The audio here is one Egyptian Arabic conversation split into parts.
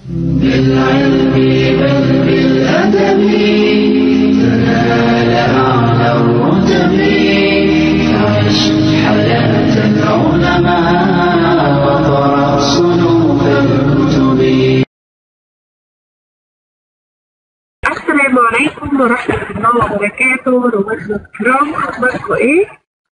بالعلم بل بالأدب تنال أعلى الرتب عش حياة العلماء وقرأ صنوف الكتب السلام عليكم ورحمة الله وبركاته رواتنا الكرام أخباركم إيه؟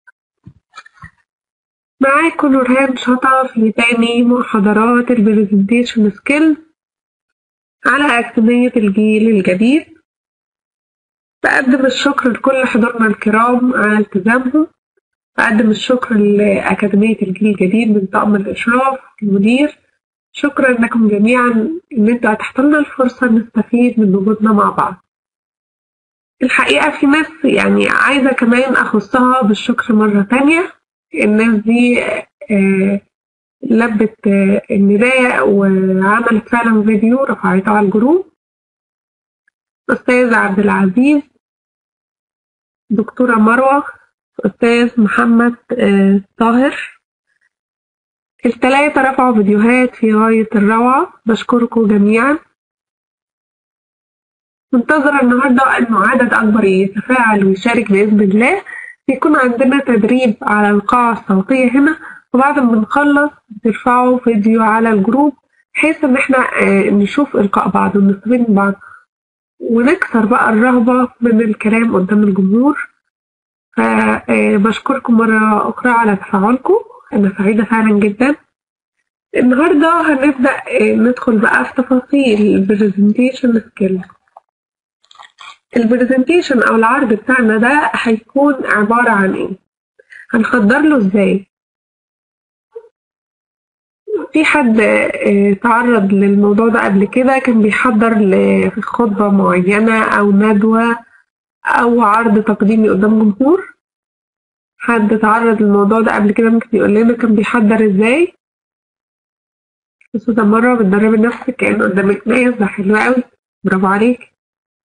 معاكم نورهان شطة في تاني محاضرات البرزنتيشن سكيل على أكاديمية الجيل الجديد بقدم الشكر لكل حضورنا الكرام على التزامهم بقدم الشكر لأكاديمية الجيل الجديد من طاقم الإشراف المدير شكرا لكم جميعا إن انتوا أتحتوا لنا الفرصة نستفيد من وجودنا مع بعض الحقيقة في ناس يعني عايزة كمان أخصها بالشكر مرة تانية الناس دي آه، لبت آه، النداء وعملت فعلا فيديو رفعته على الجروب أستاذ عبد العزيز دكتورة مروة أستاذ محمد آه، طاهر التلاتة رفعوا فيديوهات في غاية الروعة بشكركم جميعا منتظرة النهاردة إنه عدد أكبر يتفاعل ويشارك بإذن الله يكون عندنا تدريب على القاعة الصوتية هنا وبعد ما نخلص ترفعوا فيديو على الجروب بحيث إن إحنا آه، نشوف إلقاء بعض ونستفيد من بعض ونكسر بقى الرهبة من الكلام قدام الجمهور فبشكركم مرة أخرى على تفاعلكم أنا سعيدة فعلا جدا النهاردة هنبدأ آه، ندخل بقى في تفاصيل البرزنتيشن سكيل البرزنتيشن أو العرض بتاعنا ده هيكون عبارة عن إيه؟ هنحضر له إزاي؟ في حد آه، تعرض للموضوع ده قبل كده كان بيحضر لخطبة معينة أو ندوة أو عرض تقديمي قدام جمهور حد تعرض للموضوع ده قبل كده ممكن يقول لنا كان بيحضر ازاي بس ده مرة بتدربي نفسك كأنه قدامك ناس ده حلو قوي برافو عليك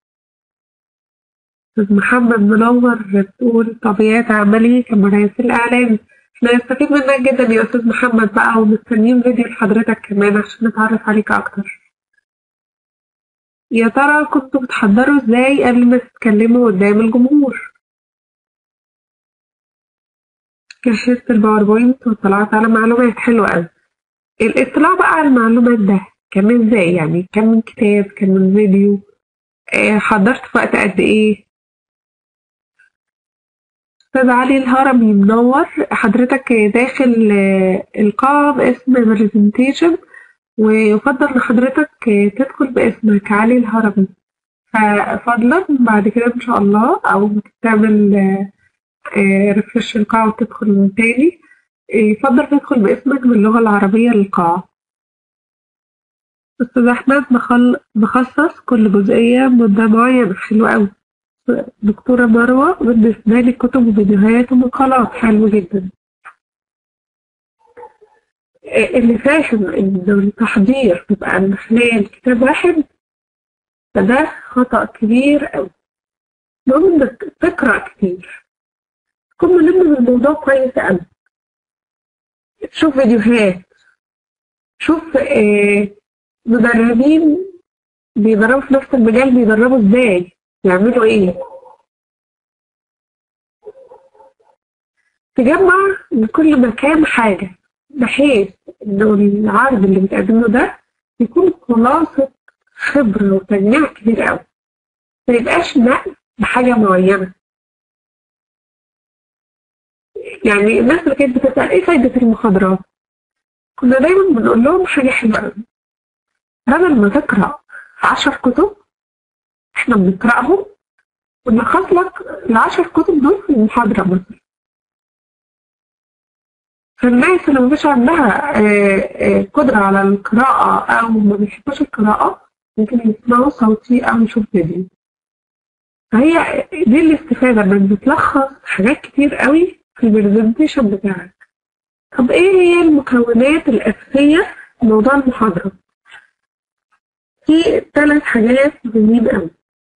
أستاذ محمد منور بتقول طبيعة عملي كمراسل إعلام احنا نستفيد منك جدا يا أستاذ محمد بقى ومستنيين فيديو لحضرتك كمان عشان نتعرف عليك أكتر يا ترى كنتوا بتحضروا ازاي قبل ما تتكلموا قدام الجمهور جهزت الباوربوينت واطلعت على معلومات حلوة أوي الاطلاع بقى على المعلومات ده كان ازاي يعني كان من كتاب كان من فيديو آه، حضرت في وقت قد ايه أستاذ علي الهرمي منور حضرتك داخل آه، القاعة باسم برزنتيشن ويفضل إن حضرتك آه، تدخل باسمك علي الهرمي ففضلا بعد كده إن شاء الله أو تعمل ريفرش القاعة وتدخل من تاني آه، يفضل تدخل باسمك باللغة العربية للقاعة أستاذ أحمد مخل... مخصص كل جزئية مدة معينة حلو أوي دكتورة مروة بالنسبة لي كتب وفيديوهات ومقالات حلو جدا آه، اللي فاهم إن التحضير بيبقى من خلال كتاب واحد فده خطأ كبير أوي المهم إنك تقرأ كتير تكون ملم بالموضوع كويس أوي تشوف فيديوهات شوف آه، مدربين بيدربوا في نفس المجال بيدربوا ازاي يعملوا ايه تجمع من كل مكان حاجة بحيث انه العرض اللي بتقدمه ده يكون خلاصة خبرة وتجميع كبير قوي ما يبقاش نقل بحاجة معينة يعني الناس اللي كانت بتسأل ايه فايدة المحاضرات كنا دايما بنقول لهم حاجة حلوة قوي بدل ما تقرأ عشر كتب احنا بنقرأهم ونلخص لك العشر كتب دول في المحاضرة مثلا فالناس اللي مفيش عندها آه، آه، قدرة على القراءة أو ما بيحبوش القراءة ممكن يسمعوا صوتي أو يشوف فيديو فهي دي الاستفادة انك بتلخص حاجات كتير قوي في البرزنتيشن بتاعك طب ايه هي المكونات الأساسية في موضوع المحاضرة؟ في ثلاث حاجات مهمين قوي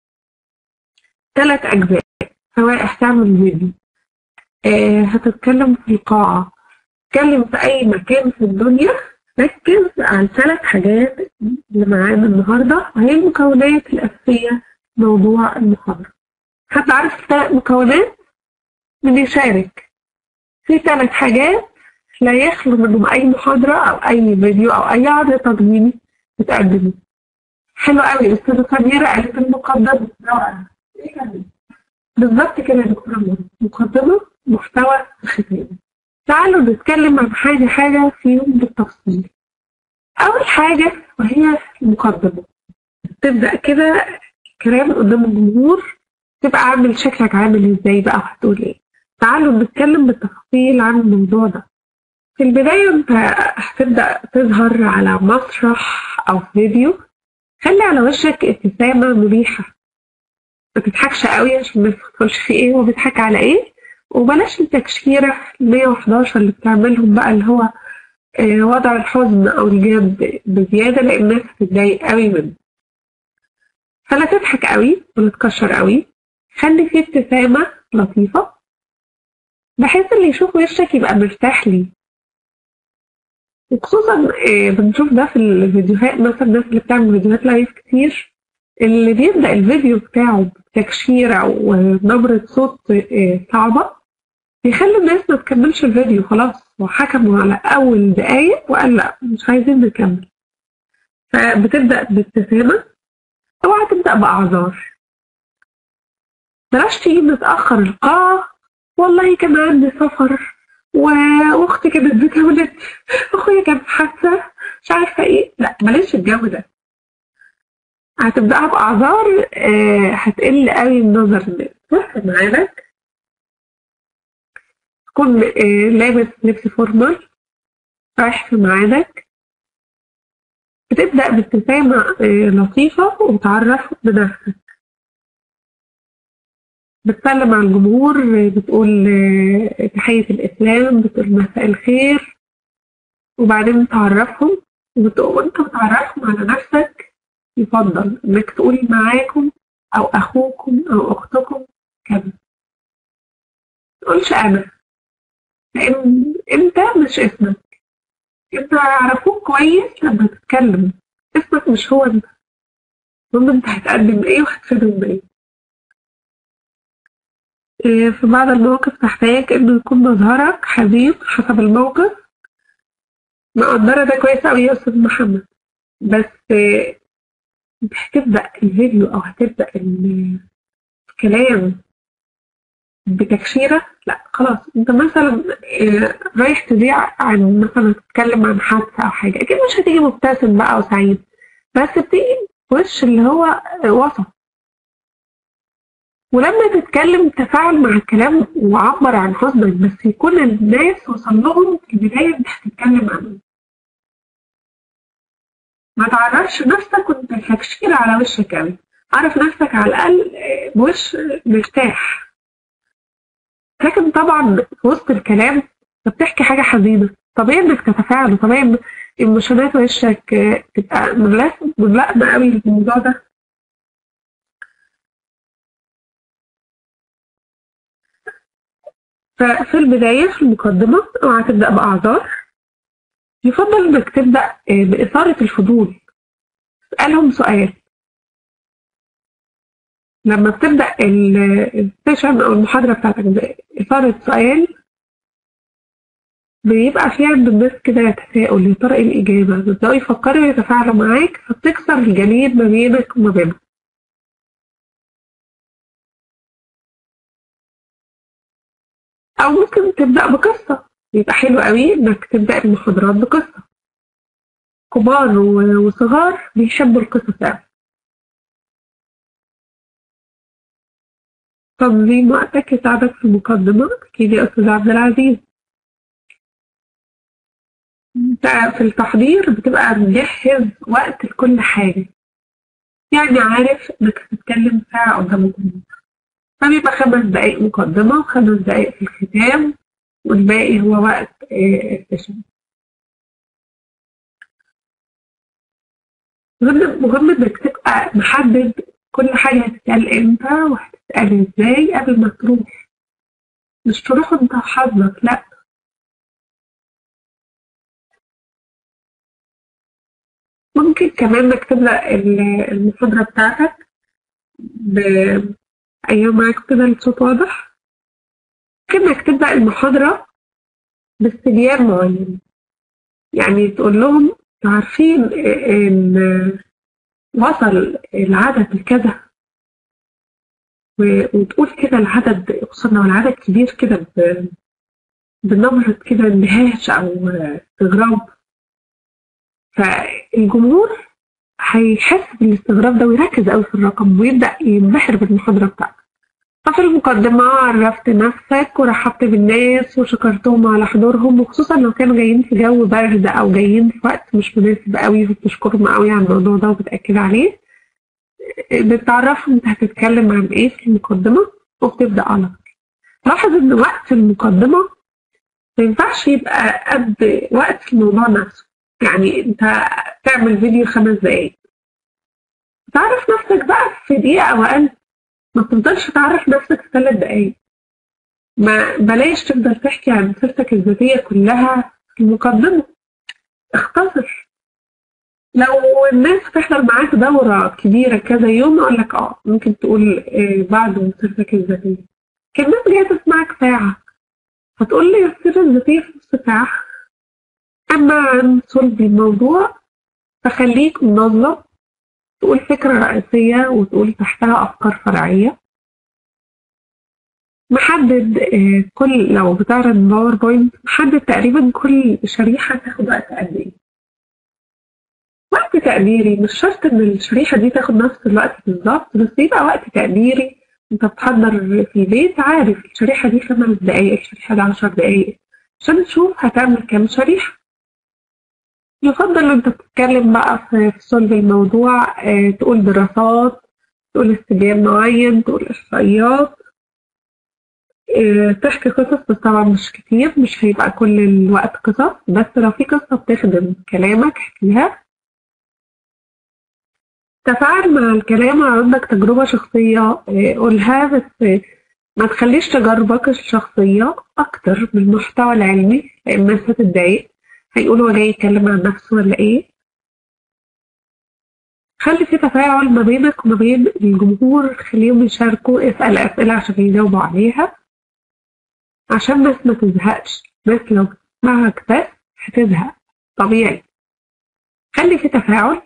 ثلاث أجزاء سواء هتعمل فيديو آه هتتكلم في القاعة تتكلم في أي مكان في الدنيا ركز على الثلاث حاجات اللي معانا النهاردة وهي المكونات الأساسية موضوع المحاضرة حد عارف الثلاث مكونات من يشارك في ثلاث حاجات لا يخلو منهم أي محاضرة أو أي فيديو أو أي عرض تقديمي بتقدمه حلو قوي أستاذة سميرة قالت المقدمة رائع إيه كمان؟ بالظبط كده يا دكتورة مرة مقدمة محتوى ختام تعالوا نتكلم عن حاجة حاجة فيهم بالتفصيل أول حاجة وهي المقدمة تبدأ كده كلام قدام الجمهور تبقى عامل شكلك عامل ازاي بقى وهتقول ايه تعالوا نتكلم بالتفصيل عن الموضوع ده في البداية انت هتبدأ تظهر على مسرح أو فيديو خلي على وشك ابتسامة مريحة ما تضحكش قوي عشان ما تدخلش في ايه وبتضحك على ايه وبلاش التكشيرة 111 اللي بتعملهم بقى اللي هو آه، وضع الحزن أو الجد بزيادة لأن الناس هتتضايق قوي منه فلا تضحك قوي ولا تكشر قوي خلي فيه ابتسامة لطيفة بحيث اللي يشوف وشك يبقى مرتاح ليه وخصوصا آه، بنشوف ده في الفيديوهات مثلا الناس اللي بتعمل فيديوهات لايف كتير اللي بيبدأ الفيديو بتاعه بتكشيرة ونبرة صوت آه، صعبة بيخلي الناس ما تكملش الفيديو خلاص وحكموا على أول دقايق وقال لا مش عايزين نكمل فبتبدأ بابتسامة اوعى تبدأ بأعذار بلاش تيجي متأخر القاعة والله كان عندي سفر و- واختي كانت بتولد اخويا كان في حادثة مش عارفة ايه لا بلاش الجو ده هتبدأها بأعذار آه، هتقل قوي النظر الناس بص معاك تكون آه، لابس لبس فورمال رايح في ميعادك بتبدأ بابتسامة آه، لطيفة وتعرف بنفسك بتسلم على الجمهور آه، بتقول آه، تحية الإسلام بتقول مساء الخير وبعدين تعرفهم وبتقول وانت بتعرفهم على نفسك يفضل انك تقول معاكم او اخوكم او اختكم كذا تقولش انا لان انت مش اسمك انت يعرفوك كويس لما تتكلم اسمك مش هو انت المهم انت هتقدم ايه وهتفيدهم بايه إيه، في بعض المواقف تحتاج انه يكون مظهرك حزين حسب الموقف مقدرة ده كويس أوي يا أستاذ محمد بس آه، انت هتبدأ الفيديو أو هتبدأ ال- الكلام بتكشيرة لا خلاص انت مثلا آه، رايح تذيع عن مثلا تتكلم عن حادثة أو حاجة أكيد مش هتيجي مبتسم بقى وسعيد بس بتيجي وش اللي هو آه، وسط ولما تتكلم تفاعل مع الكلام وعبر عن حزنك بس يكون الناس وصل لهم في البداية انت هتتكلم عنه ما تعرفش نفسك وانت تكشير على وشك قوي عرف نفسك على الأقل آه، بوش مرتاح لكن طبعا في وسط الكلام انت بتحكي حاجة حزينة طبيعي انك تتفاعل وطبيعي ان ايموشنات وشك آه، تبقى ملاسمة ملائمة قوي للموضوع ده ففي البداية في المقدمة اوعى تبدأ بأعذار يفضل انك تبدأ آه، بإثارة الفضول اسألهم سؤال لما بتبدأ ال- السيشن أو المحاضرة بتاعتك بإثارة سؤال بيبقى في عند الناس كده تساؤل يا ترى ايه الإجابة بيبدأوا يفكروا يتفاعلوا معاك فبتكسر الجليد ما بينك وما بينهم أو ممكن تبدأ بقصة يبقى حلو قوي إنك تبدأ المحاضرات بقصة كبار و- وصغار بيحبوا القصص أوي تنظيم وقتك يساعدك في المقدمة أكيد يا أستاذ عبد العزيز أنت في التحضير بتبقى مجهز وقت لكل حاجة يعني عارف إنك هتتكلم ساعة قدام الجمهور فبيبقى خمس دقايق مقدمة وخمس دقايق في الختام والباقي هو وقت آه، السيشن مهم مهم إنك تبقى محدد كل حاجة هتتقال إمتى وهتتقال إزاي قبل ما تروح مش تروح أنت وحظك لأ ممكن كمان انك تبدأ ال- المحاضرة بتاعتك ب أيوة معاك كده الصوت واضح ممكن انك تبدأ المحاضرة باستبيان معين يعني تقول لهم "انتوا عارفين ان وصل العدد لكذا و- وتقول كده العدد وصلنا والعدد كبير كده ب- بنبرة كده اندهاش أو استغراب فالجمهور هيحس بالاستغراب ده ويركز قوي في الرقم ويبدأ ينبهر بالمحاضرة بتاعتك ففي المقدمة عرفت نفسك ورحبت بالناس وشكرتهم على حضورهم وخصوصا لو كانوا جايين في جو برد أو جايين في وقت مش مناسب قوي وبتشكرهم قوي على الموضوع ده وبتأكد عليه بتعرفهم انت هتتكلم عن ايه في المقدمة وبتبدأ على طول لاحظ ان وقت المقدمة ما ينفعش يبقى قد وقت الموضوع نفسه يعني انت تعمل فيديو خمس دقايق تعرف نفسك بقى في دقيقة أو أقل ما تفضلش تعرف نفسك في ثلاث دقايق ما بلاش تفضل تحكي عن سيرتك الذاتية كلها في المقدمة اختصر لو الناس بتحضر معاك دورة كبيرة كذا يوم أقول لك اه ممكن تقول آه بعد من سيرتك الذاتية كان الناس جاية تسمعك ساعة هتقول لي السيرة الذاتية في نص ساعة أما عن صلب الموضوع فخليك منظم تقول فكرة رئيسية وتقول تحتها أفكار فرعية محدد آه، كل لو بتعرض باوربوينت محدد تقريبا كل شريحة تاخد وقت قد إيه وقت تقديري مش شرط إن الشريحة دي تاخد نفس الوقت بالظبط بس يبقى وقت تقديري أنت بتحضر في البيت عارف الشريحة دي خمس دقايق الشريحة دي عشر دقايق عشان تشوف هتعمل كام شريحة يفضل انت بتتكلم بقى في في صلب الموضوع آه، تقول دراسات تقول استبيان معين تقول احصائيات آه، تحكي قصص بس طبعا مش كتير مش هيبقى كل الوقت قصص بس لو في قصة بتخدم كلامك احكيها تفاعل مع الكلام عندك تجربة شخصية آه، قولها بس آه، ما تخليش تجاربك الشخصية أكتر من المحتوى العلمي لأن الناس هتتضايق هيقولوا هو جاي يتكلم عن نفسه ولا إيه خلي في تفاعل ما بينك وما بين الجمهور خليهم يشاركوا اسأل أسئلة عشان يجاوبوا عليها عشان الناس ما تزهقش الناس لو بتسمعك بس هتزهق طبيعي خلي في تفاعل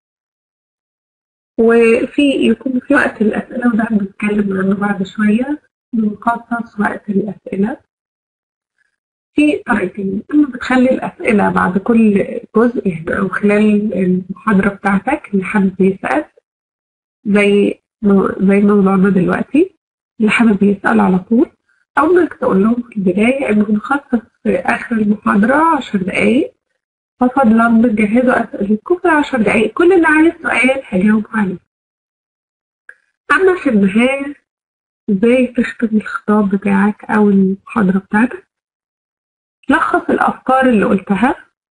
وفي يكون في وقت الأسئلة وده هنتكلم عنه بعد شوية نخصص وقت الأسئلة في طريقتين إما بتخلي الأسئلة بعد كل جزء يعني أو خلال المحاضرة بتاعتك اللي حابب يسأل زي مو- زي موضوعنا دلوقتي اللي حابب يسأل على طول أو إنك تقول لهم في البداية إنه نخصص في آخر المحاضرة عشر دقايق ففضلا بتجهزوا أسئلتكم في عشر دقايق كل اللي عايز سؤال هجاوب عليه أما في النهاية إزاي تختم الخطاب بتاعك أو المحاضرة بتاعتك لخص الأفكار اللي قلتها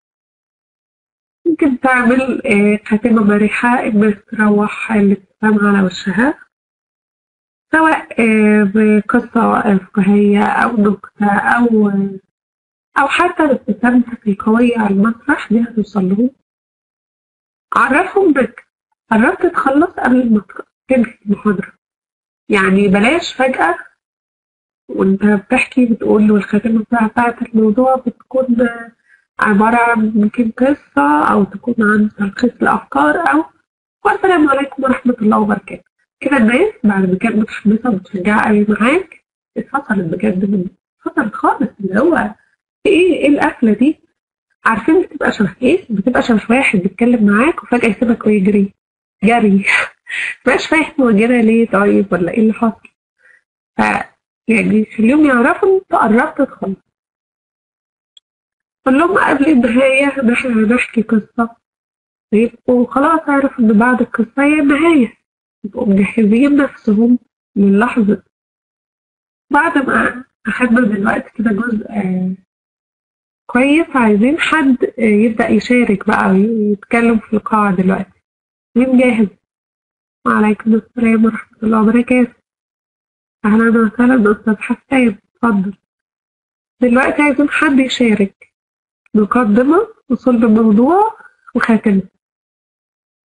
ممكن تعمل آه، خاتمة مرحة الناس تروح الابتسامة على وشها سواء آه، بقصة آه، فكاهية أو نكتة أو أو حتى ابتسامتك القوية على المسرح دي هتوصل لهم عرفهم بك قررت تخلص قبل ما تنهي المحاضرة يعني بلاش فجأة وانت بتحكي بتقول له الخاتمة بتاع- بتاعت الموضوع بتكون عبارة عن ممكن قصة أو تكون عن تلخيص الأفكار أو والسلام عليكم ورحمة الله وبركاته كده الناس بعد ما كانت متحمسة ومتشجعة قوي معاك اتفصلت بجد من اتفصلت خالص اللي هو ايه ايه القفلة دي عارفين بتبقى شبه ايه بتبقى شبه واحد بيتكلم معاك وفجأة يسيبك ويجري جري مبقاش فاهم هو جرى ليه طيب ولا ايه اللي حصل ف يعني خليهم يعرفوا ان انت قربت تخلص قول لهم قبل النهاية ان احنا هنحكي قصة يبقوا خلاص عرفوا ان بعد القصة هي النهاية يبقوا مجهزين نفسهم للحظة بعد ما أخدنا دلوقتي كده جزء آه، كويس عايزين حد آه، يبدأ يشارك بقى ويتكلم في القاعة دلوقتي مين جاهز؟ وعليكم السلام ورحمة الله وبركاته أهلا وسهلا أستاذ حسان اتفضل دلوقتي عايزين حد يشارك مقدمة وصلب الموضوع وخاتمة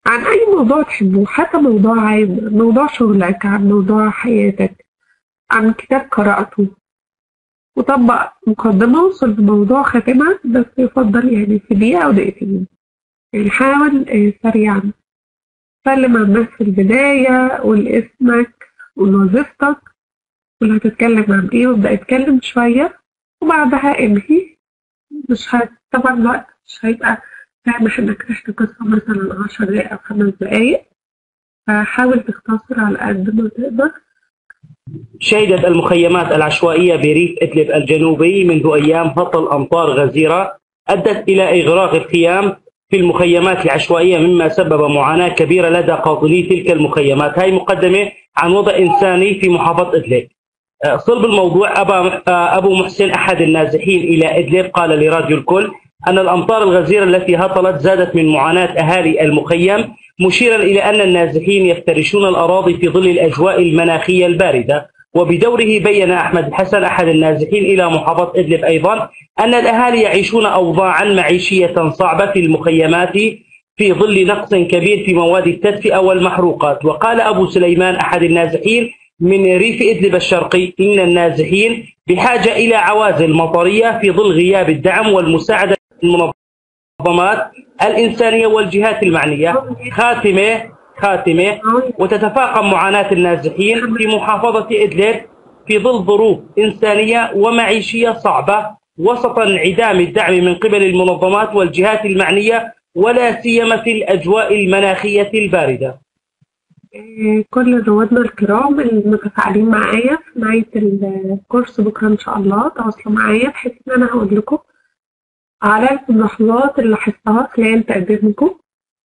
عن أي موضوع تحبوه حتى موضوع عام موضوع شغلك عن موضوع حياتك عن كتاب قرأته وطبق مقدمة وصل بموضوع خاتمة بس يفضل يعني في دقيقة أو دقيقتين يعني حاول آه، سريعا سلم عن الناس في البداية قول اسمك قول وظيفتك قول هتتكلم عن ايه وابدأ اتكلم شوية وبعدها انهي مش هت... طبعا الوقت مش هيبقى سامح انك تحكي قصة مثلا عشر دقايق أو خمس دقايق فحاول تختصر على قد ما تقدر شهدت المخيمات العشوائية بريف إدلب الجنوبي منذ أيام هطل أمطار غزيرة أدت إلى إغراق الخيام في المخيمات العشوائية مما سبب معاناة كبيرة لدى قاطني تلك المخيمات هاي مقدمة عن وضع إنساني في محافظة إدلب آه، صلب الموضوع أبا آه، أبو محسن أحد النازحين إلى إدلب قال لراديو الكل أن الأمطار الغزيرة التي هطلت زادت من معاناة أهالي المخيم مشيرا إلى أن النازحين يفترشون الأراضي في ظل الأجواء المناخية الباردة وبدوره بين أحمد الحسن أحد النازحين إلى محافظة إدلب أيضا أن الأهالي يعيشون أوضاعا معيشية صعبة في المخيمات في ظل نقص كبير في مواد التدفئة والمحروقات وقال أبو سليمان أحد النازحين من ريف إدلب الشرقي إن النازحين بحاجة إلى عوازل مطرية في ظل غياب الدعم والمساعدة المنظمات الإنسانية والجهات المعنية خاتمة خاتمة وتتفاقم معاناة النازحين في محافظة إدلب في ظل ظروف إنسانية ومعيشية صعبة وسط انعدام الدعم من قبل المنظمات والجهات المعنية ولا سيما في الأجواء المناخية الباردة إيه، كل روادنا الكرام المتفاعلين معايا في نهاية الكورس بكرة إن شاء الله تواصلوا معايا بحيث إن أنا هقول لكم على الملاحظات اللي لاحظتها خلال تقديمكم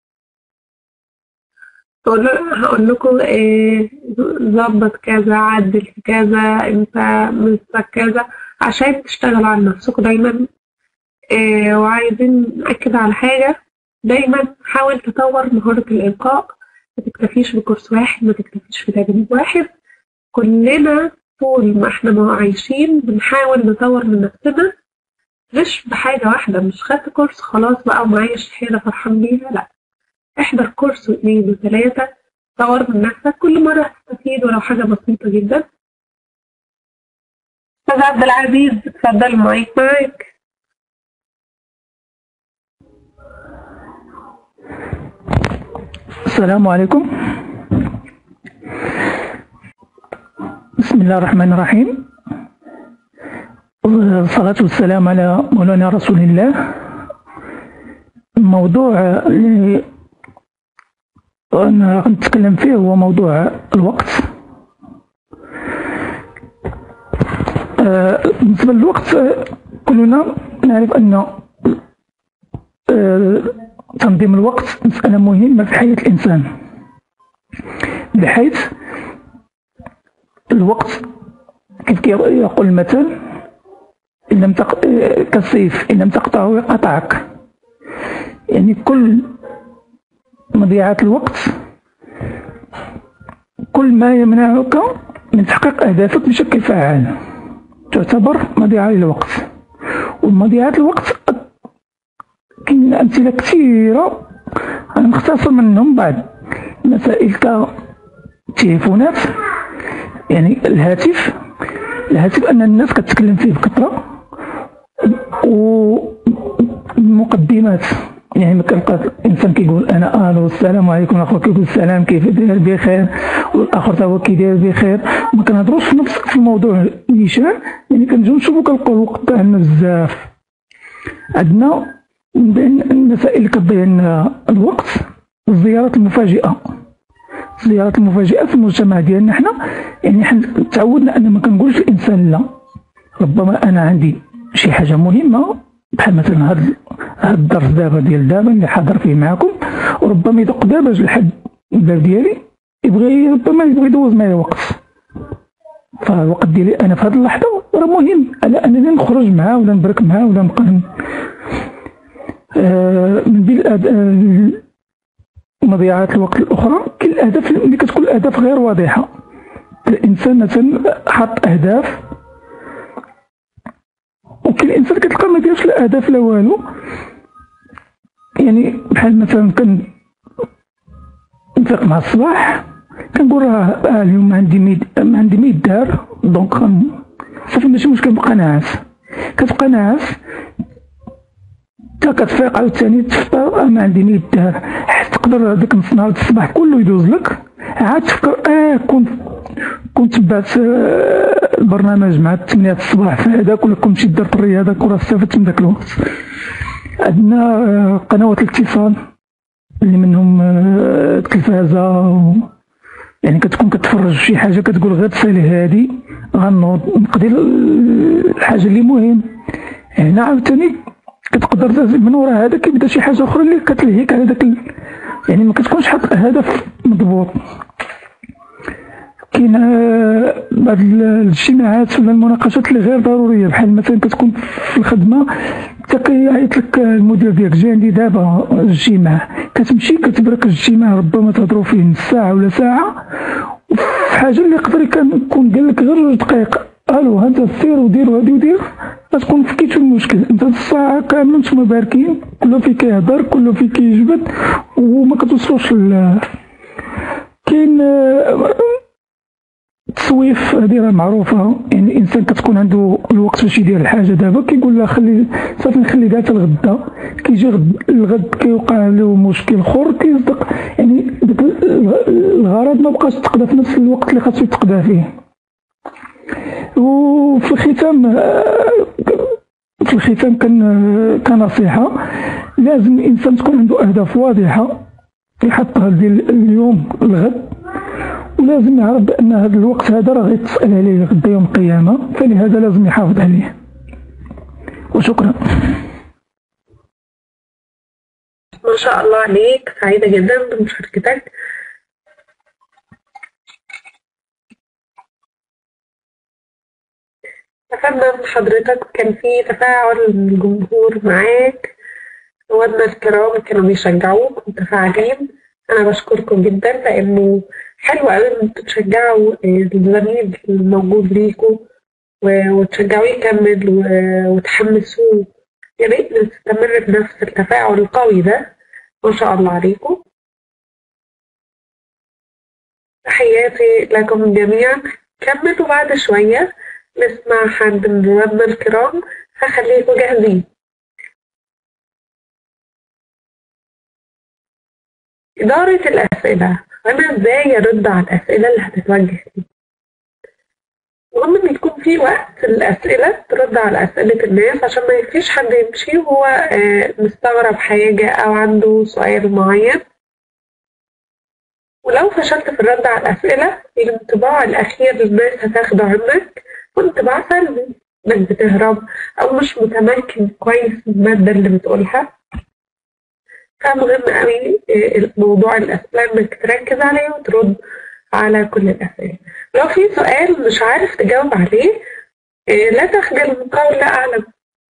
تقول هقول لكم إيه ظبط كذا عدل في كذا انت مسك كذا عشان تشتغلوا على نفسكم دايما إيه وعايزين نأكد على حاجة دايما حاول تطور مهارة الإلقاء ما تكتفيش بكورس واحد ما تكتفيش في تدريب واحد كلنا طول ما احنا عايشين بنحاول نطور من نفسنا مش بحاجة واحدة مش خدت كورس خلاص بقى ومعايا شهادة فرحان بيها لأ احضر كورس واثنين وثلاثة طور من نفسك كل مرة هتستفيد ولو حاجة بسيطة جدا أستاذ عبد العزيز اتفضل المايك معاك السلام عليكم بسم الله الرحمن الرحيم والصلاة والسلام على مولانا رسول الله الموضوع اللي أنا غنتكلم فيه هو موضوع الوقت آه، بالنسبة للوقت كلنا نعرف أن آه، تنظيم الوقت مسألة مهمة في حياة الإنسان بحيث الوقت كيف يقول المثل إن لم تق... كالسيف إن لم تقطعه قطعك يعني كل مضيعة الوقت كل ما يمنعك من تحقيق أهدافك بشكل فعال تعتبر مضيعة للوقت ومضيعة الوقت كاين أمثلة كثيرة غنختصر منهم بعض مسائل كالتليفونات يعني الهاتف الهاتف أن الناس كتكلم فيه بكثرة ومقدمات يعني ما كنلقى الانسان كيقول انا الو السلام عليكم الاخر كيقول السلام كيف داير بخير والاخر تا هو كيداير بخير ما كنهضروش في نفس في الموضوع نيشان يعني كنجيو نشوفو كنلقاو الوقت تاعنا بزاف عندنا من بين المسائل اللي كتضيع لنا الوقت الزيارات المفاجئه الزيارات المفاجئه في المجتمع ديالنا حنا يعني حنا تعودنا ان ما كنقولش الانسان لا ربما انا عندي شي حاجه مهمه بحال مثلا هاد هاد الدرس دابا ديال دابا اللي حاضر فيه معكم وربما يدق دابا لحد الباب ديالي يبغي ربما يبغي يدوز معايا وقت فالوقت ديالي انا في هذه اللحظه راه مهم على انني نخرج معاه ولا نبرك معاه ولا نبقى آه من بين مضيعات الوقت الاخرى كاين الاهداف اللي كتكون الاهداف غير واضحه الانسان مثلا حط اهداف وكاين الانسان كتلقى ما دايرش لا اهداف لا والو يعني بحال مثلا كان كنفيق مع الصباح كنقول راه آه اليوم ما عندي ميد ما عندي ما يدار دونك صافي ماشي مشكل نبقى ناعس كتبقى ناعس حتى كتفيق عاوتاني تفطر ما عندي ما يدار حيت تقدر هذاك نص نهار الصباح كله يدوز لك عاد تفكر اه كنت كنت تبعت آه، البرنامج مع الثمانية الصباح في هذاك ولا كنت مشيت درت الرياضة وراه استفدت من ذاك الوقت عندنا آه، قنوات الاتصال اللي منهم آه، التلفازة و... يعني كتكون كتفرج في شي حاجة كتقول غير تسالي هادي غنوض نقضي الحاجة اللي مهم هنا عاوتاني كتقدر من وراء هذا كيبدا شي حاجة أخرى اللي كتلهيك على داك ال... يعني ما كتكونش حاط هدف مضبوط كاين بعض الاجتماعات ولا المناقشات اللي غير ضروريه بحال مثلا كتكون في الخدمه حتى كيعيط لك المدير ديالك جا عندي دابا اجتماع كتمشي كتبرك الاجتماع ربما تهضروا فيه نص ساعه ولا ساعه وفي حاجه اللي يقدر يكون قال لك غير جوج دقائق الو انت سير ودير وهادي ودير غتكون فكيت المشكل انت الساعه كامله نتوما باركين كل فيك كيهضر كل فيك كيجبد وما كتوصلوش كاين التسويف هذه راه معروفة يعني الإنسان كتكون عنده الوقت باش يدير الحاجة دابا كيقول لها خلي صافي نخلي كاع الغدا كيجي غد الغد كيوقع له مشكل اخر كيصدق يعني داك الغرض ما بقاش تقضى في نفس الوقت اللي خاصو يتقضى فيه وفي الختام في الختام كان كنصيحة لازم الإنسان تكون عنده أهداف واضحة يحطها اليوم الغد ولازم يعرف بأن هذا الوقت هذا راه غيتسأل عليه غدا يوم القيامة فلهذا لازم يحافظ عليه وشكرا ما شاء الله عليك سعيدة جدا بمشاركتك استفدنا من حضرتك كان في تفاعل من الجمهور معاك روادنا الكرام كانوا بيشجعوك متفاعلين أنا بشكركم جدا لأنه حلو قوي إن انتوا تشجعوا الزميل الموجود ليكوا وتشجعوه يكمل وتحمسوه يا ريت نستمر بنفس التفاعل القوي ده ما شاء الله عليكم تحياتي لكم جميعا كملوا بعد شوية نسمع حد من روادنا الكرام فخليكم جاهزين إدارة الأسئلة أنا إزاي أرد على الأسئلة اللي هتتوجه لي مهم إن يكون في وقت الأسئلة ترد على أسئلة الناس عشان ما يفيش حد يمشي وهو آه، مستغرب حاجة أو عنده سؤال معين ولو فشلت في الرد على الأسئلة الانطباع الأخير للناس هتاخده عنك وانطباع سلبي إنك بتهرب أو مش متمكن كويس من المادة اللي بتقولها فمهم قوي آه، موضوع الأسئلة إنك تركز عليه وترد على كل الأسئلة لو في سؤال مش عارف تجاوب عليه آه، لا تخجل من قول لا أعلم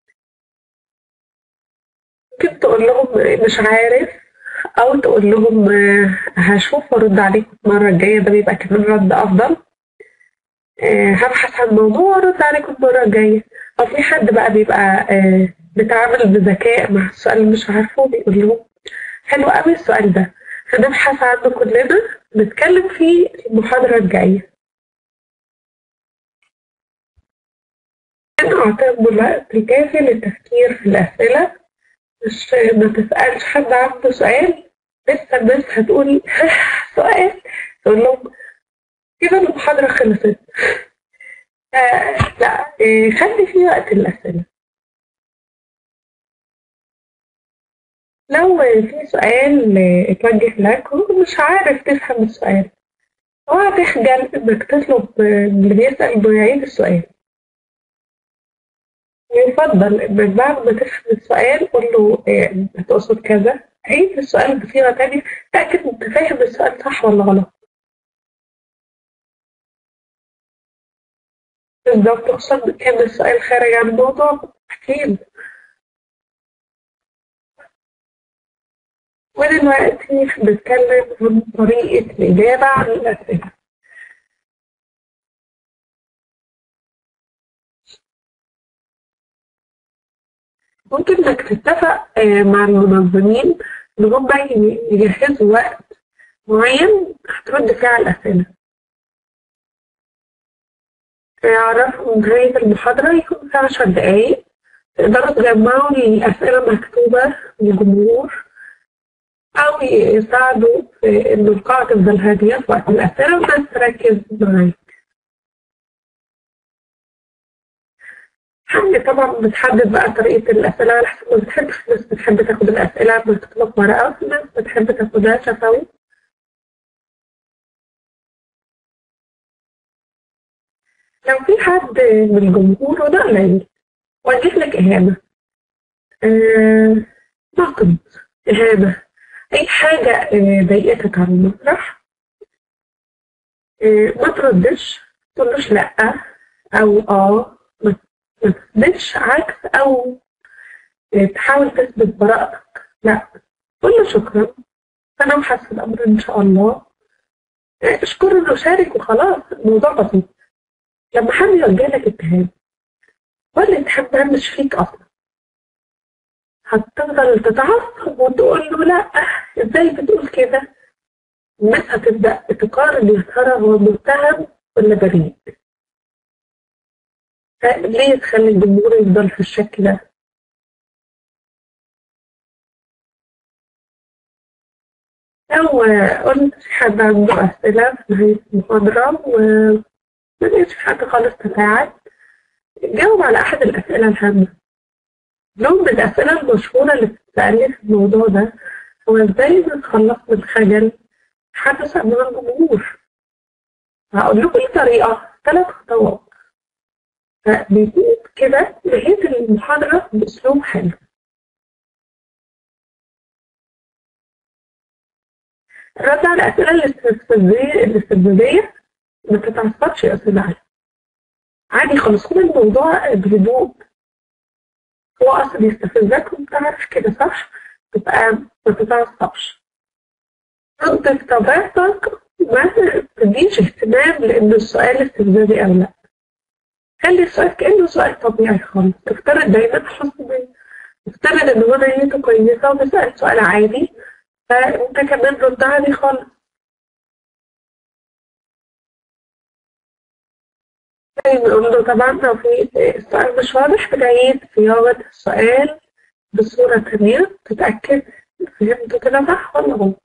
ممكن تقول لهم مش عارف أو تقول لهم آه، هشوف وأرد عليكم المرة الجاية ده بيبقى كمان رد أفضل هبحث عن موضوع وأرد عليكم المرة الجاية أو في حد بقى بيبقى بيتعامل بذكاء مع السؤال اللي مش عارفه بيقول لهم حلو قوي السؤال ده هنبحث عنه كلنا نتكلم فيه المحاضرة الجاية أعطيهم الوقت الكافي للتفكير في الأسئلة مش ما تسألش حد عنده سؤال لسه الناس هتقول سؤال تقول لهم كده المحاضرة خلصت آه لا آه خلي في وقت الأسئلة لو في سؤال اتوجه لك ومش عارف تفهم السؤال اوعى تخجل انك تطلب من اللي بيسأل انه يعيد السؤال يفضل انك بعد ما تفهم السؤال قول له إيه تقصد كذا عيد السؤال بصيغة تانية تأكد انت فاهم السؤال صح ولا غلط بالظبط خصوصا كان السؤال خارج عن الموضوع أكيد ودلوقتي بنتكلم عن طريقة الإجابة عن الأسئلة ممكن إنك تتفق مع المنظمين إن هم يجهزوا وقت معين هترد فيه على الأسئلة يعرفوا نهاية المحاضرة يكون في عشر دقايق تقدروا تجمعوا الأسئلة مكتوبة من الجمهور أو يساعدوا في إن القاعة تفضل هادية في وقت الأسئلة والناس تركز معاك. حاجة طبعا بتحدد بقى طريقة الأسئلة على حسب ما بتحب في ناس بتحب تاخد الأسئلة مكتوبة في ورقة وفي ناس بتحب تاخدها شفوي لو في حد من الجمهور وده قليل وجه لك إهانة آه، نقد إهانة أي حاجة آه، ضايقتك على المسرح آه، ما تردش تقولوش لأ أو آه ما ما تثبتش عكس أو آه، تحاول تثبت براءتك لا قول له شكرا أنا محسن الأمر إن شاء الله آه، اشكر إنه شارك وخلاص الموضوع بسيط لما حد يوجه لك اتهام ولا الاتهام ده مش فيك أصلا هتفضل تتعصب وتقول له لا ازاي بتقول كده الناس هتبدأ تقارن يا ترى هو متهم ولا بريء ليه تخلي الجمهور يفضل في الشك ده لو قلت في حد عنده أسئلة في نهاية المحاضرة وما لقيتش في حد خالص تفاعل جاوب على أحد الأسئلة الهامة نوع من الأسئلة المشهورة اللي بتتسألني في الموضوع ده هو إزاي نتخلص من خجل حدث أمام الجمهور هقول لكم الطريقة ثلاث خطوات فبيكون كده نهاية المحاضرة بأسلوب حلو الرد على الأسئلة الاستفزازية الاستفزازية ما تتعصبش يا أستاذ علي عادي خالص خد الموضوع بهدوء هو أصلا يستفزك وأنت عارف كده صح؟ تبقى ما تتعصبش رد بطبيعتك ما تديش اهتمام لأن السؤال استفزازي أو لأ خلي السؤال كأنه سؤال طبيعي خالص افترض دايما حسن بيه افترض ان هو نيته كويسة وبيسأل سؤال عادي فانت كمان رد عادي خالص نقول له طبعا لو في السؤال مش واضح بتعيد صياغة السؤال بصورة تانية تتأكد فهمت كده صح ولا غلط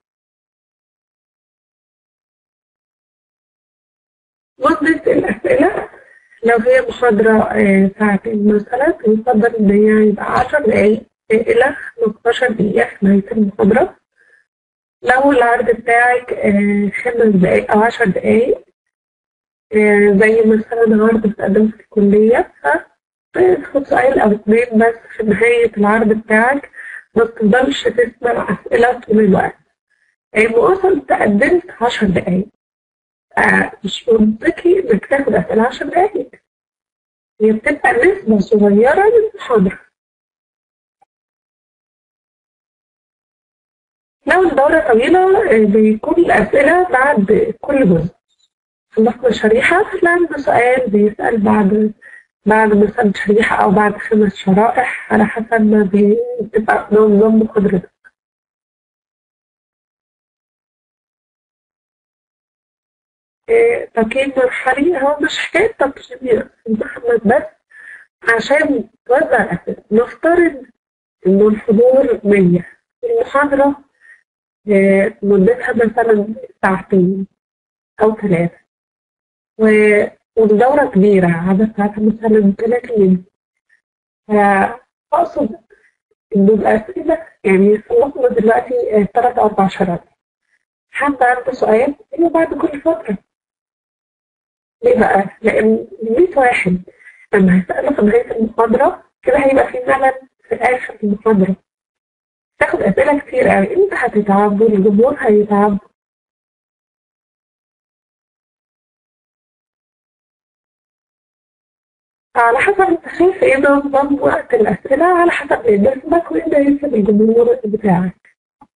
مدة الأسئلة لو هي محاضرة آه، ساعتين مثلا يفضل إن هي يبقى عشر دقايق إلى خمستاشر دقيقة في نهاية المحاضرة لو العرض بتاعك آه، خمس دقايق أو عشر دقايق آه، زي مثلا عرض بتقدم في الكلية فتاخد سؤال أو اتنين بس في نهاية العرض بتاعك ما تفضلش تسمع أسئلة طول الوقت المواصل تقدمت عشر دقايق آه، مش منطقي إنك تاخد أسئلة عشر دقايق هي بتبقى نسبة صغيرة من المحاضرة لو الدورة طويلة آه، بيكون الأسئلة بعد كل جزء خلصنا شريحة عنده سؤال بيسأل بعد بعد مثلا شريحة أو بعد خمس شرائح على حسب ما بتبقى نظام محاضرتك إيه، تقييم مرحلي هو مش حكاية تقييم يا أستاذ محمد بس عشان توزع الأسئلة نفترض إنه الحضور مية المحاضرة إيه، مدتها مثلا ساعتين أو ثلاثة و- والدورة كبيرة عدد ساعتها مثلا 30 فأقصد إنه الأسئلة يعني خلصنا دلوقتي آه، تلات أو أربع شرايط حد عنده سؤال يبقى بعد كل فترة ليه بقى؟ لأن 100 واحد لما هيسأله في نهاية المحاضرة كده هيبقى في ملل في آخر المحاضرة تاخد أسئلة كتير أوي أنت هتتعب والجمهور هيتعب على حسب انت شايف ايه نظام وقت الأسئلة على حسب ما يناسبك وايه اللي يناسب الجمهور بتاعك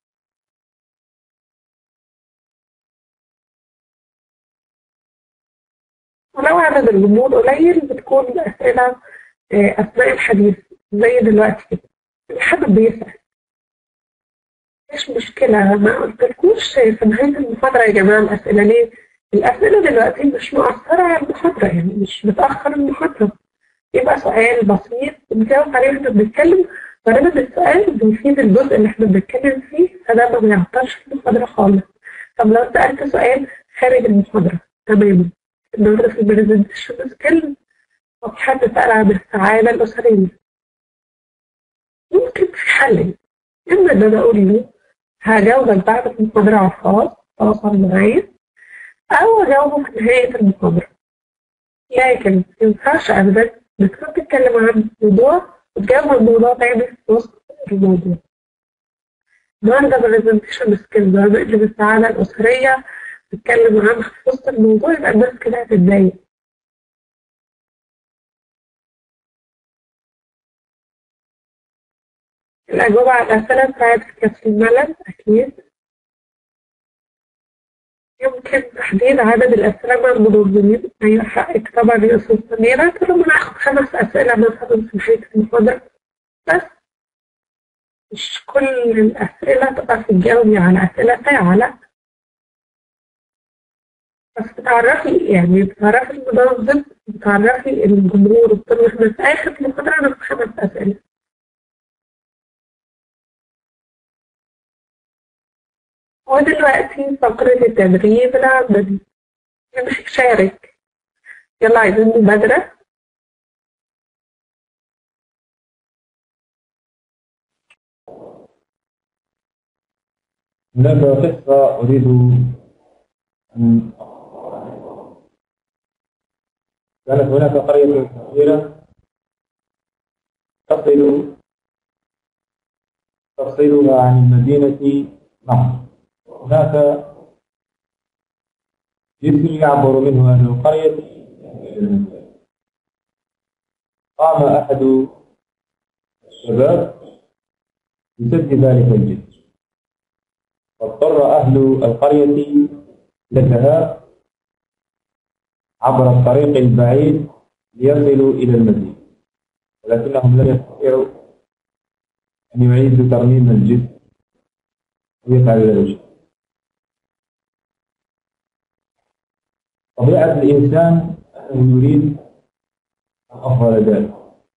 ولو عدد الجمهور قليل بتكون الأسئلة آه، أثناء الحديث زي دلوقتي كده الحد بيسأل مش مشكلة ما قلتلكوش تستنوش في نهاية المحاضرة يا جماعة الأسئلة ليه؟ الأسئلة دلوقتي مش مؤثرة على المحاضرة يعني مش بتأخر المحاضرة يبقى سؤال بسيط بنجاوب عليه واحنا بنتكلم غالبا السؤال بيفيد الجزء اللي احنا بنتكلم فيه فده ما بيعطلش في المحاضرة خالص طب لو سألت سؤال خارج المحاضرة تماما النهارده في البرزنتيشن سكيل وفي حد سأل عن السعادة الأسرية ممكن في حل إما إن أنا أقول له هجاوبك بعد المحاضرة على الخاص تواصل معايا أو أجاوبه في نهاية المحاضرة لكن ما ينفعش أبدا إنك تتكلم عن موضوع وتجاوب عن موضوع تاني في وسط الموضوع النهارده برزنتيشن سكيلز اللي بالسعادة الأسرية تتكلم عنها في وسط الموضوع يبقى الناس كده هتتضايق الأجوبة على الأسئلة بتاعت كاس الملل أكيد يمكن تحديد عدد الأسئلة مع المنظمين أيوة حقك طبعا يا أستاذ سميرة كل ما ناخد خمس أسئلة مثلا في نهاية المحاضرة بس مش كل الأسئلة تبقى تجاوبي على أسئلة ساعة لأ بس بتعرفي يعني بتعرفي المنظم بتعرفي الجمهور بتقولي احنا في آخر المحاضرة ناخد خمس أسئلة ودلوقتي فقرة التدريب العملي نمشي شارك يلا عايزين مبادرة هناك قصة أريد أن كانت هناك قرية صغيرة تصل تفصيلها عن المدينة نهر هناك جسر يعبر منه أهل القرية إلى المدينة قام أحد الشباب بسد ذلك الجسر واضطر أهل القرية إلى الذهاب عبر الطريق البعيد ليصلوا إلى المدينة ولكنهم لم يستطيعوا أن يعيدوا ترميم الجسر ويفعلوا ذلك طبيعة الإنسان أنه يريد أفضل ذلك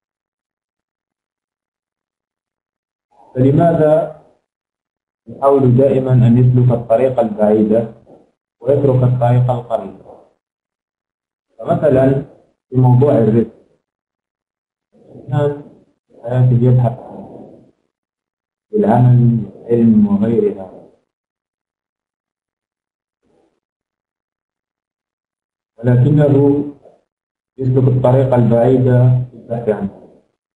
فلماذا يحاول دائما أن يسلك الطريق البعيدة ويترك الطريق القريب فمثلا في موضوع الرزق الإنسان حياته يبحث بالعمل والعلم وغيرها ولكنه يسلك الطريق البعيدة في البحث عنه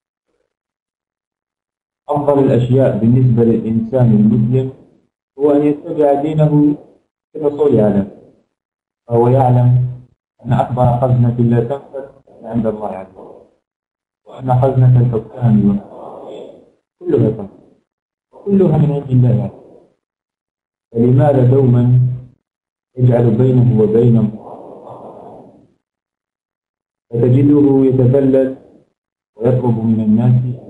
أفضل الأشياء بالنسبة للإنسان المسلم هو أن يتبع دينه في الحصول على فهو يعلم أن أكبر خزنة لا تنفذ عند الله عز وجل وأن خزنة الحكام كلها تنفذ كلها من عند الله عز وجل فلماذا دوما يجعل بينه وبين الله فتجده يتذلل ويطلب من الناس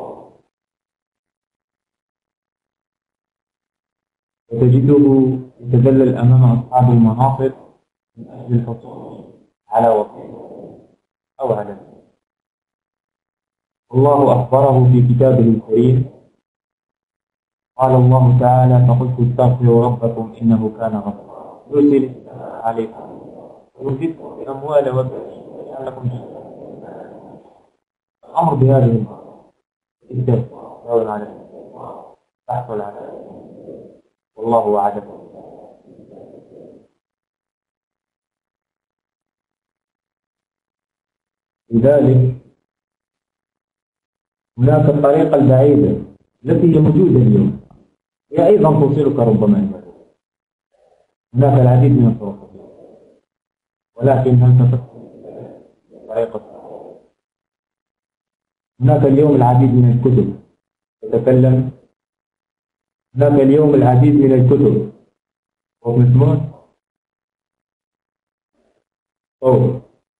وتجده يتذلل أمام أصحاب المناصب من أجل الحصول على وظيفة أو على الله أخبره في كتابه الكريم قال الله تعالى فقلت استغفروا ربكم إنه كان غفارا يرسل السماء عليكم ويمددكم بأموال وبنين لعلكم الأمر بهذه الكتاب دور على تحصل على والله أعلم لذلك هناك الطريقة البعيدة التي هي موجودة اليوم هي أيضا توصلك ربما إلى هناك العديد من الطرق ولكن هل تفكر طريقة هناك اليوم العديد من الكتب تتكلم هناك اليوم العديد من الكتب ومسمون طول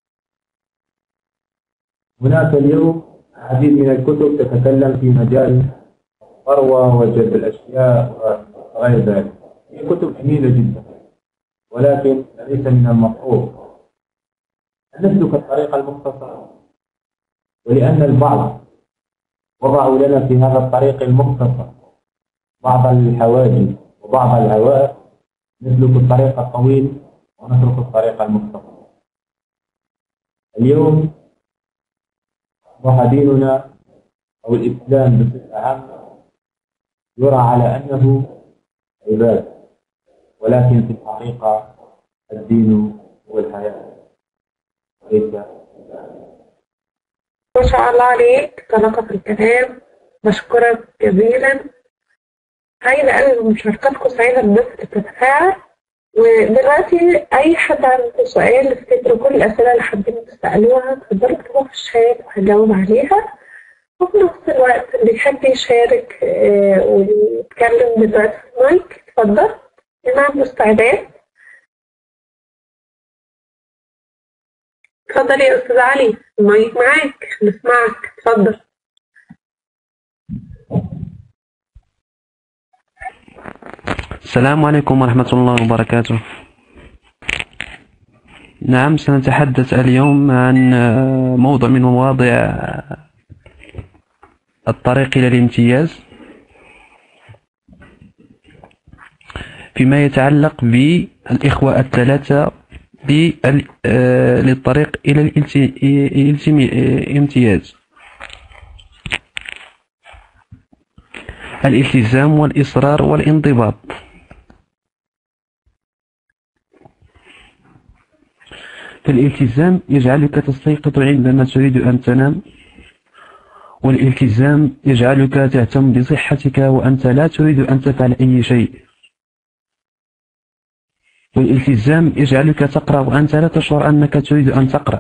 هناك اليوم العديد من الكتب تتكلم في مجال الثروة وجلب الأشياء وغير ذلك هي كتب جميلة جدا ولكن ليس من المطلوب أن نسلك الطريق المختصر ولأن البعض وضعوا لنا في هذا الطريق المختصر بعض الحواجز وبعض الهواء نسلك الطريق الطويل ونترك الطريق المختصر اليوم أصبح ديننا أو الإسلام بصفة عامة يرى على أنه عبادة ولكن في الحقيقة الدين هو الحياة ليس ما شاء الله عليك طلاقة في الكلام بشكرك جزيلا سعيدة أوي بمشاركتكم سعيدة بالناس اللي بتتفاعل ودلوقتي أي حد عنده سؤال افتكروا كل الأسئلة اللي حابين تسألوها تقدروا تكتبوها في الشات وهجاوب عليها وفي نفس الوقت اللي يحب يشارك آه، ويتكلم دلوقتي في المايك اتفضل أنا عنده استعداد اتفضل يا أستاذ علي المايك معاك نسمعك اتفضل السلام عليكم ورحمة الله وبركاته نعم سنتحدث اليوم عن آه، موضوع من مواضيع آه، الطريق إلى الامتياز فيما يتعلق بالإخوة الثلاثة بال- آه، للطريق إلى الالت- الالتمي- الامتياز الالتزام والإصرار والانضباط فالالتزام يجعلك تستيقظ عندما تريد أن تنام والالتزام يجعلك تهتم بصحتك وأنت لا تريد أن تفعل أي شيء والالتزام يجعلك تقرأ وأنت لا تشعر أنك تريد أن تقرأ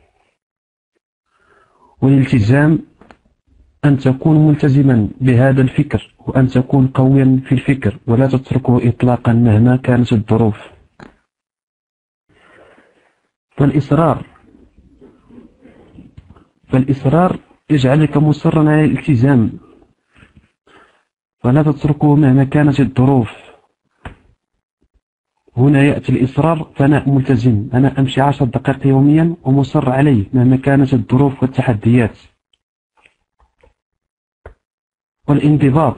والالتزام أن تكون ملتزما بهذا الفكر وأن تكون قويا في الفكر ولا تتركه إطلاقا مهما كانت الظروف فالإصرار فالإصرار يجعلك مصرا على الالتزام ولا تتركه مهما كانت الظروف هنا يأتي الإصرار فأنا ملتزم أنا أمشي عشر دقائق يوميا ومصر عليه مهما كانت الظروف والتحديات والانضباط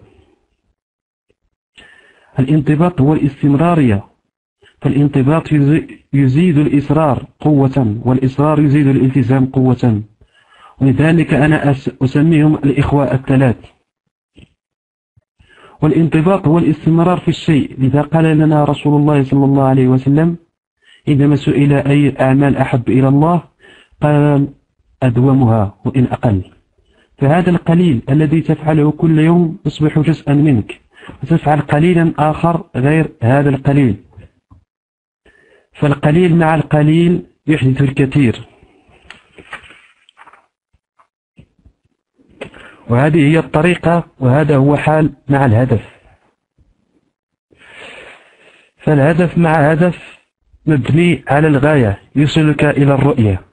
الانضباط هو الاستمرارية فالانضباط يزي- يزيد الإصرار قوة والإصرار يزيد الالتزام قوة ولذلك أنا أس- أسميهم الإخوة الثلاث والانضباط هو الاستمرار في الشيء لذا قال لنا رسول الله صلى الله عليه وسلم عندما سئل أي أعمال أحب إلى الله قال أدومها وإن أقل فهذا القليل الذي تفعله كل يوم يصبح جزءا منك وتفعل قليلا آخر غير هذا القليل فالقليل مع القليل يحدث الكثير وهذه هي الطريقة وهذا هو حال مع الهدف فالهدف مع هدف مبني على الغاية يوصلك إلى الرؤية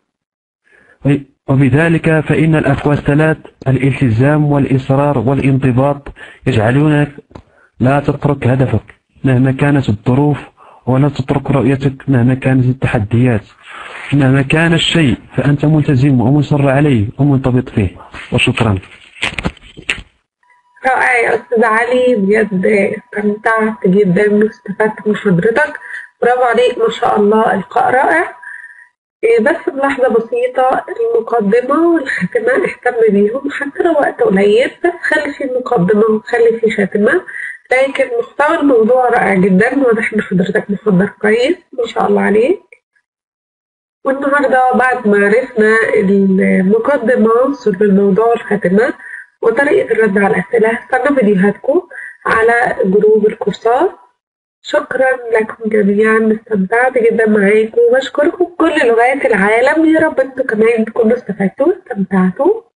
وبذلك فإن الأقوى الثلاث الالتزام والإصرار والانضباط يجعلونك لا تترك هدفك مهما كانت الظروف ولا تترك رؤيتك مهما كانت التحديات مهما كان الشيء فأنت ملتزم ومصر عليه ومنضبط فيه وشكرا رائع يا أستاذ علي بجد استمتعت جدا واستفدت من حضرتك برافو عليك ما شاء الله إلقاء رائع إيه بس بلحظة بسيطة المقدمة والخاتمة اهتم بيهم حتى لو وقت قليل بس خلي في مقدمة وخلي في خاتمة لكن محتوى الموضوع رائع جدا واضح إن حضرتك محضر كويس ما شاء الله عليك والنهاردة بعد ما عرفنا المقدمة صلب الموضوع والخاتمة وطريقة الرد على الأسئلة هستنى فيديوهاتكم على جروب الكورسات شكرا لكم جميعا استمتعت جدا معاكم وبشكركم بكل لغات العالم يا رب انتوا كمان تكونوا استفدتوا واستمتعتوا